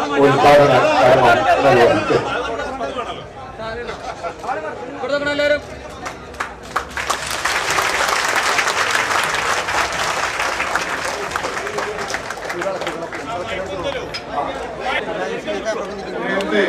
ഉദ്ഘാടന കർമ്മം നിർവഹിക്കും എല്ലാവരും നേരത്തെ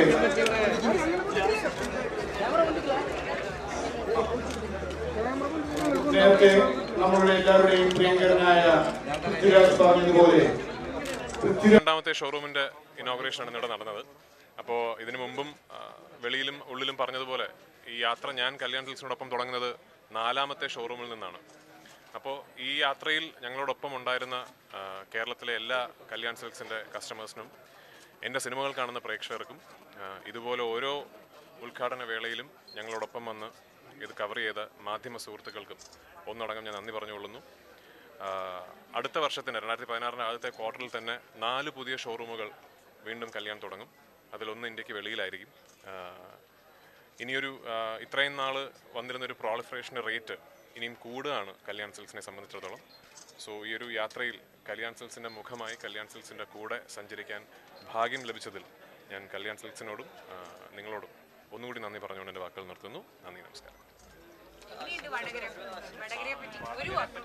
നേരത്തെ നമ്മളുടെ എല്ലാവരുടെയും പ്രിയങ്കരനായ പൃഥ്വിരാജ് പറഞ്ഞതുപോലെ പൃഥ്വിരാജ് രണ്ടാമത്തെ ഷോറൂമിന്റെ ഇനോഗ്രേഷൻ ആണ് ഇവിടെ നടന്നത് അപ്പോൾ ഇതിനു മുമ്പും ആ, വെളിയിലും ഉള്ളിലും പറഞ്ഞതുപോലെ ഈ യാത്ര ഞാൻ കല്യാൺ സിൽസിനോടൊപ്പം തുടങ്ങുന്നത് നാലാമത്തെ ഷോറൂമിൽ നിന്നാണ് അപ്പോൾ ഈ യാത്രയിൽ ഞങ്ങളോടൊപ്പം ഉണ്ടായിരുന്ന ആ, കേരളത്തിലെ എല്ലാ കല്യാൺ സിൽക്സിന്റെ കസ്റ്റമേഴ്സിനും എൻ്റെ സിനിമകൾ കാണുന്ന പ്രേക്ഷകർക്കും ആ, ഇതുപോലെ ഓരോ ഉദ്ഘാടന വേളയിലും ഞങ്ങളോടൊപ്പം വന്ന് ഇത് കവർ ചെയ്ത മാധ്യമ സുഹൃത്തുക്കൾക്കും ഒന്നടങ്കം ഞാൻ നന്ദി പറഞ്ഞുകൊള്ളുന്നു ആഹ് അടുത്ത വർഷത്തിന് രണ്ടായിരത്തി പതിനാറിന് ആദ്യത്തെ ക്വാർട്ടറിൽ തന്നെ നാല് പുതിയ ഷോറൂമുകൾ വീണ്ടും കല്യാൺ തുടങ്ങും അതിലൊന്ന് ഇന്ത്യക്ക് വെളിയിലായിരിക്കും ആഹ് ഇനിയൊരു ആഹ് ഇത്രയും നാൾ വന്നിരുന്നൊരു പ്രോളിഫറേഷൻ്റെ റേറ്റ് ഇനിയും കൂടുകയാണ് കല്യാൺ സിൽസിനെ സംബന്ധിച്ചിടത്തോളം സോ ഈ ഒരു യാത്രയിൽ കല്യാൺ സിൽസിൻ്റെ മുഖമായി കല്യാൺ സിൽസിൻ്റെ കൂടെ സഞ്ചരിക്കാൻ ഭാഗ്യം ലഭിച്ചതിൽ ഞാൻ കല്യാൺ സിൽസിനോടും ആഹ് നിങ്ങളോടും ഒന്നുകൂടി നന്ദി പറഞ്ഞുകൊണ്ട് എൻ്റെ വാക്കുകൾ നിർത്തുന്നു നന്ദി നമസ്കാരം എങ്ങനെയുണ്ട് വടകര വടകരയെ പറ്റി ഒരു വാക്ക്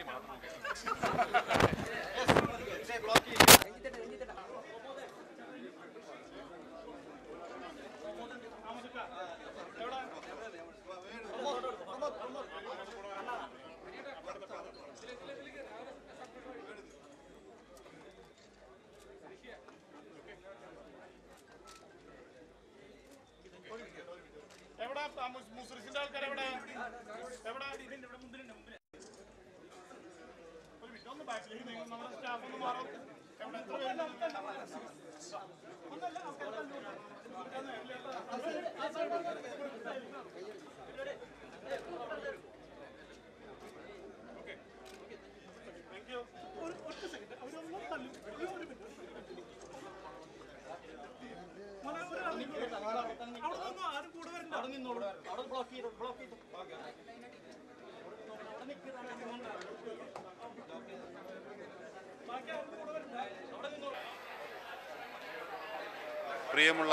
പ്രിയമുള്ള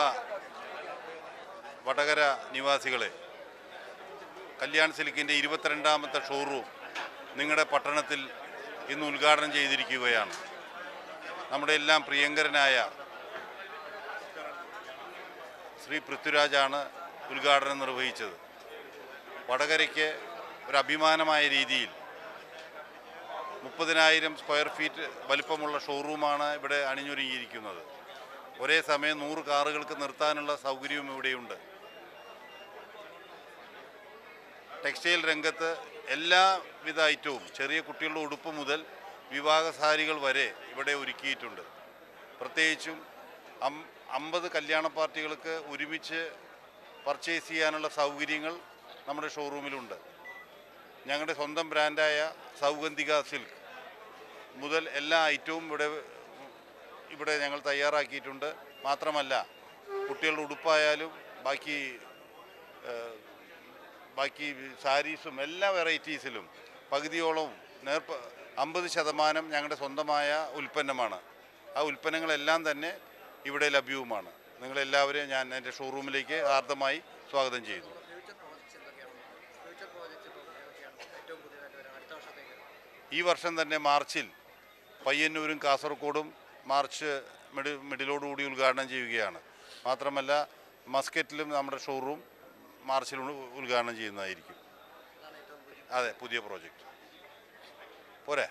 വടകര നിവാസികളെ കല്യാൺ സിൽക്കിൻ്റെ ഇരുപത്തിരണ്ടാമത്തെ ഷോറൂം നിങ്ങളുടെ പട്ടണത്തിൽ ഇന്ന് ഉദ്ഘാടനം ചെയ്തിരിക്കുകയാണ് നമ്മുടെ എല്ലാം പ്രിയങ്കരനായ ശ്രീ പൃഥ്വിരാജാണ് ഉദ്ഘാടനം നിർവഹിച്ചത് വടകരയ്ക്ക് ഒരു അഭിമാനമായ രീതിയിൽ മുപ്പതിനായിരം സ്ക്വയർ ഫീറ്റ് വലിപ്പമുള്ള ഷോറൂമാണ് ഇവിടെ അണിഞ്ഞൊരുങ്ങിയിരിക്കുന്നത് ഒരേ സമയം നൂറ് കാറുകൾക്ക് നിർത്താനുള്ള സൗകര്യവും ഇവിടെയുണ്ട് ടെക്സ്റ്റൈൽ രംഗത്ത് എല്ലാവിധ ഐറ്റവും ചെറിയ കുട്ടികളുടെ ഉടുപ്പ് മുതൽ വിവാഹ സാരികൾ വരെ ഇവിടെ ഒരുക്കിയിട്ടുണ്ട് പ്രത്യേകിച്ചും അം അമ്പത് കല്യാണ പാർട്ടികൾക്ക് ഒരുമിച്ച് പർച്ചേസ് ചെയ്യാനുള്ള സൗകര്യങ്ങൾ നമ്മുടെ ഷോറൂമിലുണ്ട് ഞങ്ങളുടെ സ്വന്തം ബ്രാൻഡായ സൗഗന്ധിക സിൽക്ക് മുതൽ എല്ലാ ഐറ്റവും ഇവിടെ ഇവിടെ ഞങ്ങൾ തയ്യാറാക്കിയിട്ടുണ്ട് മാത്രമല്ല കുട്ടികളുടെ ഉടുപ്പായാലും ബാക്കി ഏഹ്, ബാക്കി സാരീസും എല്ലാ വെറൈറ്റീസിലും പകുതിയോളവും നേർപ്പ അമ്പത് ശതമാനം ഞങ്ങളുടെ സ്വന്തമായ ഉൽപ്പന്നമാണ് ആ ഉൽപ്പന്നങ്ങളെല്ലാം തന്നെ ഇവിടെ ലഭ്യവുമാണ് നിങ്ങളെല്ലാവരെയും ഞാൻ എൻ്റെ ഷോറൂമിലേക്ക് ആർദ്രമായി സ്വാഗതം ചെയ്യുന്നു ഈ വർഷം തന്നെ മാർച്ചിൽ പയ്യന്നൂരും കാസർഗോഡും മാർച്ച് മിഡി മിഡിലോടുകൂടി ഉദ്ഘാടനം ചെയ്യുകയാണ് മാത്രമല്ല മസ്കറ്റിലും നമ്മുടെ ഷോറൂം മാർച്ചിൽ ഉ- ഉദ്ഘാടനം ചെയ്യുന്നതായിരിക്കും അതെ പുതിയ പ്രോജക്റ്റ് പോരെ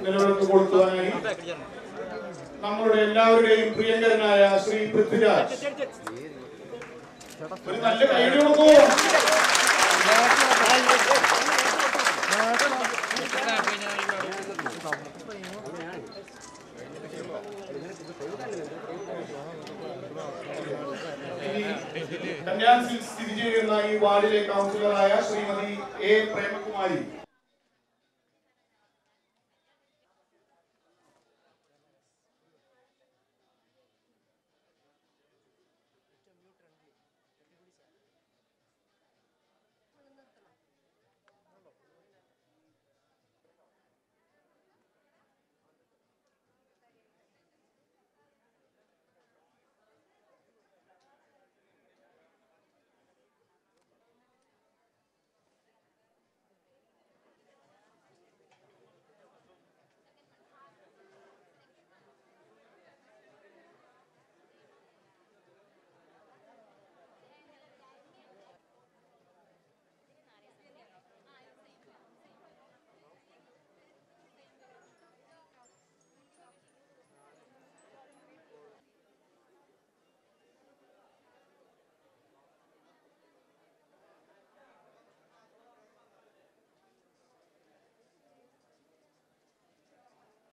നിലവിളക്ക് കൊടുക്കുവാനായി നമ്മളുടെ എല്ലാവരുടെയും പ്രിയങ്കരനായ ശ്രീ പൃഥ്വിരാജ് ഒരു നല്ല കൈയ്യടി കൊടുക്കൂ ഇനി കല്യാൺ സിൽക്സ് സ്ഥിതി ചെയ്യുന്ന ഈ വാർഡിലെ കൗൺസിലറായ ശ്രീമതി എ പ്രേമകുമാരി